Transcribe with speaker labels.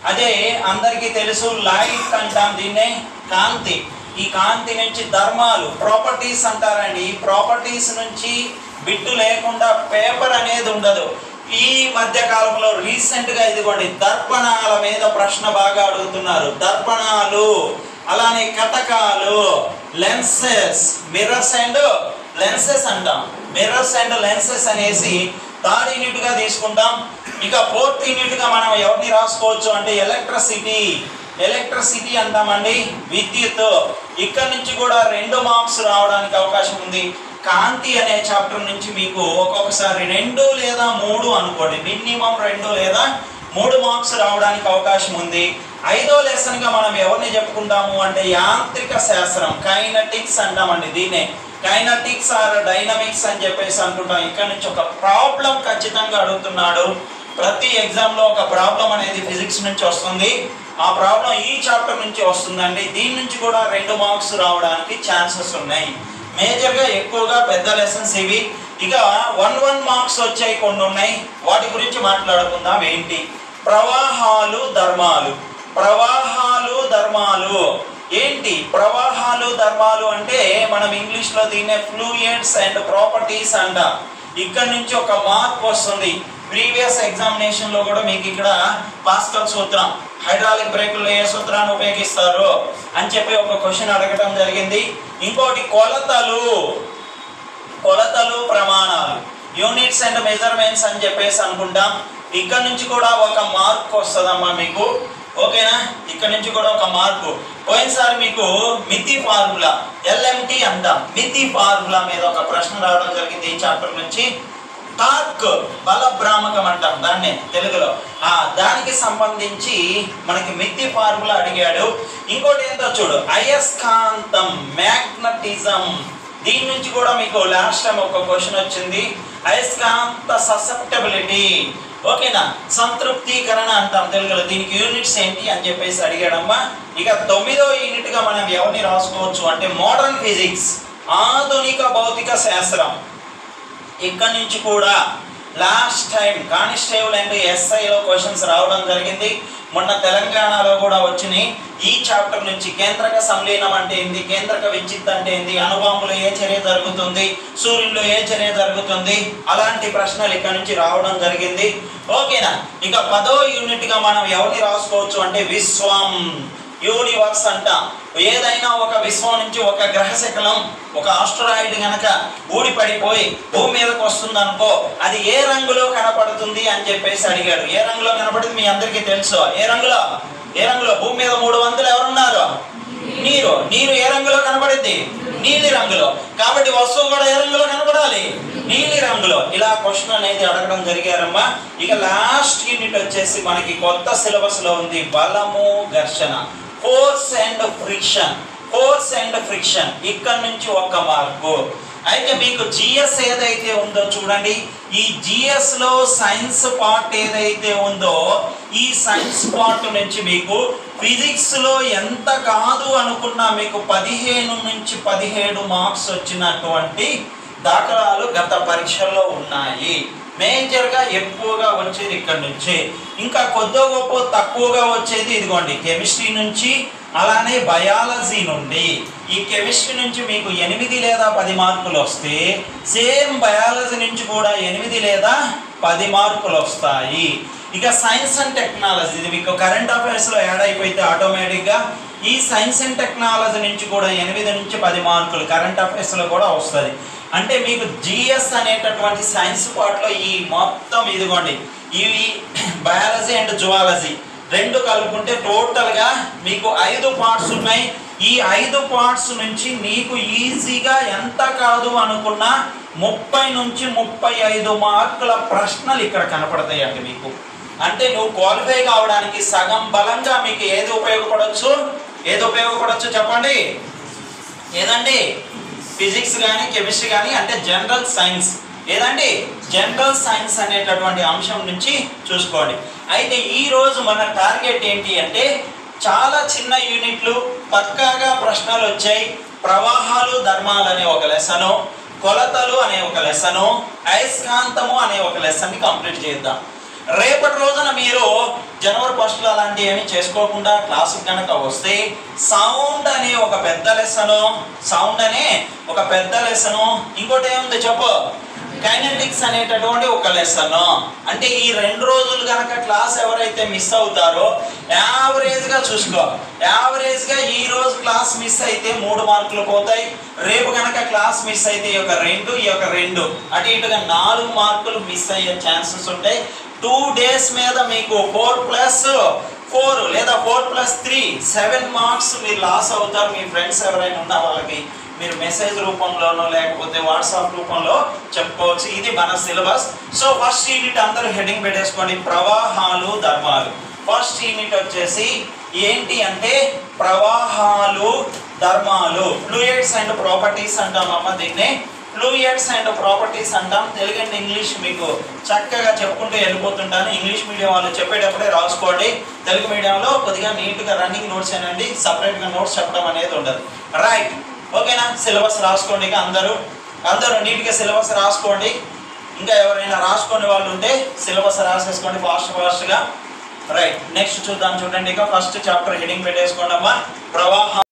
Speaker 1: అదే అందరికీ తెలుసు లైట్ అంటాం దీన్నే కాంతి ఈ కాంతి నుంచి ధర్మాలు ప్రాపర్టీస్ అంటారండి ఈ ప్రాపర్టీస్ నుంచి బిట్టు లేకుండా పేపర్ అనేది ఉండదు ఈ మధ్య కాలంలో రీసెంట్ గా ఇదిగోండి దర్పణాల మీద ప్రశ్న బాగా అడుగుతున్నారు దర్పణాలు అలానే కటకాలు లెన్సెస్ మిర్రర్స్ అండ్ లెన్సెస్ అంటాం మిర్రర్స్ అండ్ లెన్సెస్ అనేసి థర్డ్ యూనిట్ గా తీసుకుంటాం ఇక ఫోర్త్ యూనిట్ గా మనం ఎవరిని రాసుకోవచ్చు అంటే ఎలక్ట్రిసిటీ ఎలక్ట్రిసిటీ అంటామండి విద్యుత్ ఇక్కడ నుంచి కూడా రెండు మార్క్స్ రావడానికి అవకాశం ఉంది కాంతి అనే చాప్టర్ నుంచి మీకు ఒక్కొక్కసారి రెండు లేదా మూడు అనుకోండి మినిమం రెండు లేదా మూడు మార్క్స్ రావడానికి అవకాశం ఉంది ఐదో లెసన్ గా మనం ఎవరిని చెప్పుకుంటాము అంటే యాంత్రిక శాస్త్రం కైనటిక్స్ అంటామండి దీన్నే కైనటిక్స్ ఆర్ డైనమిక్స్ అని చెప్పేసి అనుకుంటాం ఇక్కడ నుంచి ఒక ప్రాబ్లం ఖచ్చితంగా అడుగుతున్నాడు ప్రతి ఎగ్జామ్ లో ఒక ప్రాబ్లం అనేది ఫిజిక్స్ నుంచి వస్తుంది ఆ ప్రాబ్లం ఈ చాప్టర్ నుంచి వస్తుందండి దీని నుంచి కూడా రెండు మార్క్స్ రావడానికి ఛాన్సెస్ ఉన్నాయి మేజర్ గా ఎక్కువగా పెద్ద లెసన్స్ ఇవి ఇక వన్ వన్ మార్క్స్ వచ్చాయి కొన్ని ఉన్నాయి వాటి గురించి మాట్లాడుకుందాం ఏంటి ప్రవాహాలు ధర్మాలు ప్రవాహాలు ధర్మాలు ఏంటి ప్రవాహాలు ధర్మాలు అంటే మనం ఇంగ్లీష్ లో దీన్నే ఫ్లూయిడ్స్ అండ్ ప్రాపర్టీస్ అంట ఇక్కడ నుంచి ఒక మార్క్ వస్తుంది ప్రీవియస్ ఎగ్జామినేషన్ లో కూడా మీకు ఇక్కడ పాస్కల్ సూత్రం హైడ్రాలిక్ బ్రేకుల్లో ఏ సూత్రాన్ని ఉపయోగిస్తారు అని చెప్పి ఒక క్వశ్చన్ అడగటం జరిగింది ఇంకోటి కొలతలు కొలతలు ప్రమాణాలు యూనిట్స్ అండ్ మెజర్మెంట్స్ అని చెప్పేసి అనుకుంటాం ఇక్కడ నుంచి కూడా ఒక మార్క్ వస్తుందమ్మా మీకు ఓకేనా ఇక్కడ నుంచి కూడా ఒక మార్కు పోయినసారి మీకు మితి ఫార్ములా ఎల్ఎంటి అంటాం మితి ఫార్ములా మీద ఒక ప్రశ్న రావడం జరిగింది ఈ చాప్టర్ నుంచి టార్క్ బల భ్రామకం అంటాం దాన్ని తెలుగులో ఆ దానికి సంబంధించి మనకి మితి ఫార్ములా అడిగాడు ఇంకోటి ఏంటో చూడు అయస్కాంతం మ్యాగ్నటిజం దీని నుంచి కూడా మీకు లాస్ట్ టైం ఒక క్వశ్చన్ వచ్చింది అయస్కాంత ససెప్టబిలిటీ ఓకేనా సంతృప్తీకరణ అంటాం తెలుగులో దీనికి యూనిట్స్ ఏంటి అని చెప్పేసి అడిగాడమ్మా ఇక తొమ్మిదో యూనిట్ గా మనం ఎవరిని రాసుకోవచ్చు అంటే మోడర్న్ ఫిజిక్స్ ఆధునిక భౌతిక శాస్త్రం ఇక్కడ నుంచి కూడా లాస్ట్ టైం కానిస్టేబుల్ అండ్ ఎస్ఐలో క్వశ్చన్స్ రావడం జరిగింది మొన్న తెలంగాణలో కూడా వచ్చినాయి ఈ చాప్టర్ నుంచి కేంద్రక సంలీనం అంటే ఏంది కేంద్రక విద్యుత్ అంటే ఏంది అణుబాంబులో ఏ చర్య జరుగుతుంది సూర్యుల్లో ఏ చర్య జరుగుతుంది అలాంటి ప్రశ్నలు ఇక్కడ నుంచి రావడం జరిగింది ఓకేనా ఇక పదో యూనిట్ గా మనం ఎవరిని రాసుకోవచ్చు అంటే విశ్వం యూనివర్స్ అంట ఏదైనా ఒక విశ్వం నుంచి ఒక గ్రహ శకలం ఒక ఆస్ట్రాయిడ్ గనక ఊడి పడిపోయి భూమి మీదకి వస్తుంది అనుకో అది ఏ రంగులో కనపడుతుంది అని చెప్పేసి అడిగాడు ఏ రంగులో కనపడుతుంది మీ అందరికీ తెలుసు ఏ రంగులో ఏ రంగులో భూమి మీద మూడు వందలు ఎవరున్నారు నీరు నీరు ఏ రంగులో కనపడింది నీలి రంగులో కాబట్టి వస్తువు కూడా ఏ రంగులో కనపడాలి నీలి రంగులో ఇలా క్వశ్చన్ అనేది అడగడం జరిగారమ్మా ఇక లాస్ట్ యూనిట్ వచ్చేసి మనకి కొత్త సిలబస్ లో ఉంది బలము ఘర్షణ force and friction force and friction ఇక్కడ నుంచి ఒక మార్కు అయితే మీకు జిఎస్ ఏదైతే ఉందో చూడండి ఈ జిఎస్ లో సైన్స్ పార్ట్ ఏదైతే ఉందో ఈ సైన్స్ పార్ట్ నుంచి మీకు ఫిజిక్స్ లో ఎంత కాదు అనుకున్నా మీకు పదిహేను నుంచి పదిహేడు మార్క్స్ వచ్చినటువంటి దాఖలాలు గత పరీక్షల్లో ఉన్నాయి మేజర్గా ఎక్కువగా వచ్చేది ఇక్కడ నుంచి ఇంకా కొద్ది గొప్ప తక్కువగా వచ్చేది ఇదిగోండి కెమిస్ట్రీ నుంచి అలానే బయాలజీ నుండి ఈ కెమిస్ట్రీ నుంచి మీకు ఎనిమిది లేదా పది మార్కులు వస్తే సేమ్ బయాలజీ నుంచి కూడా ఎనిమిది లేదా పది మార్కులు వస్తాయి ఇక సైన్స్ అండ్ టెక్నాలజీ ఇది మీకు కరెంట్ అఫైర్స్లో యాడ్ అయిపోతే ఆటోమేటిక్గా ఈ సైన్స్ అండ్ టెక్నాలజీ నుంచి కూడా ఎనిమిది నుంచి పది మార్కులు కరెంట్ అఫైర్స్లో కూడా వస్తుంది అంటే మీకు జిఎస్ అనేటటువంటి సైన్స్ పార్ట్లో ఈ మొత్తం ఇదిగోండి ఇవి బయాలజీ అండ్ జువాలజీ రెండు కలుపుకుంటే టోటల్గా మీకు ఐదు పార్ట్స్ ఉన్నాయి ఈ ఐదు పార్ట్స్ నుంచి నీకు ఈజీగా ఎంత కాదు అనుకున్నా ముప్పై నుంచి ముప్పై ఐదు మార్కుల ప్రశ్నలు ఇక్కడ కనపడతాయండి మీకు అంటే నువ్వు క్వాలిఫై కావడానికి సగం బలంగా మీకు ఏది ఉపయోగపడవచ్చు ఏది ఉపయోగపడవచ్చు చెప్పండి ఏదండి ఫిజిక్స్ కానీ కెమిస్ట్రీ కానీ అంటే జనరల్ సైన్స్ ఏదండి జనరల్ సైన్స్ అనేటటువంటి అంశం నుంచి చూసుకోండి అయితే ఈ రోజు మన టార్గెట్ ఏంటి అంటే చాలా చిన్న యూనిట్లు పక్కాగా ప్రశ్నలు వచ్చాయి ప్రవాహాలు ధర్మాలు అనే ఒక లెసను కొలతలు అనే ఒక లెసను అయస్కాంతము అనే ఒక లెసన్ని కంప్లీట్ చేద్దాం రేపటి రోజున మీరు జనవరి ఫస్ట్ అలాంటివి ఏమి చేసుకోకుండా క్లాసుకి కనుక వస్తే సౌండ్ అనే ఒక పెద్ద లెసను సౌండ్ అనే ఒక పెద్ద లెసను ఇంకోటి ఏముంది చెప్పు కైనెటిక్స్ అనేటటువంటి ఒక లెసన్ అంటే ఈ రెండు రోజులు కనుక క్లాస్ ఎవరైతే మిస్ అవుతారో యావరేజ్ గా చూసుకో యావరేజ్ గా ఈ రోజు క్లాస్ మిస్ అయితే మూడు మార్కులు పోతాయి రేపు కనుక క్లాస్ మిస్ అయితే ఈ యొక్క రెండు ఈ యొక్క రెండు అటు ఇటుగా నాలుగు మార్కులు మిస్ అయ్యే ఛాన్సెస్ ఉంటాయి టూ డేస్ మీద మీకు ఫోర్ ప్లస్ ఫోర్ లేదా four plus three seven marks మీరు లాస్ అవుతారు మీ ఫ్రెండ్స్ ఎవరైనా ఉన్న వాళ్ళకి మీరు మెసేజ్ రూపంలోనో లేకపోతే వాట్సాప్ రూపంలో చెప్పుకోవచ్చు ఇది మన సిలబస్ సో ఫస్ట్ యూనిట్ అందరూ హెడింగ్ పెట్టేసుకోండి ప్రవాహాలు ధర్మాలు ఫస్ట్ యూనిట్ వచ్చేసి ఏంటి అంటే ప్రవాహాలు ధర్మాలు ఫ్లూయిడ్స్ అండ్ ప్రాపర్టీస్ అంటామమ్మ దీన్ని ఫ్లూయిడ్స్ అండ్ ప్రాపర్టీస్ అంటాం తెలుగు అండ్ ఇంగ్లీష్ మీకు చక్కగా చెప్పుకుంటూ వెళ్ళిపోతుంటాను ఇంగ్లీష్ మీడియం వాళ్ళు చెప్పేటప్పుడే రాసుకోండి తెలుగు మీడియంలో కొద్దిగా నీట్గా రన్నింగ్ నోట్స్ ఏనండి సపరేట్గా నోట్స్ చెప్పడం అనేది ఉండదు రైట్ ఓకేనా సిలబస్ రాసుకోండి ఇక అందరూ అందరూ నీట్గా సిలబస్ రాసుకోండి ఇంకా ఎవరైనా రాసుకునే వాళ్ళు ఉంటే సిలబస్ రాసేసుకోండి ఫాస్ట్ ఫాస్ట్గా రైట్ నెక్స్ట్ చూద్దాం చూడండి ఇక ఫస్ట్ చాప్టర్ హెడింగ్ పెట్టేసుకోండి అమ్మా ప్రవాహం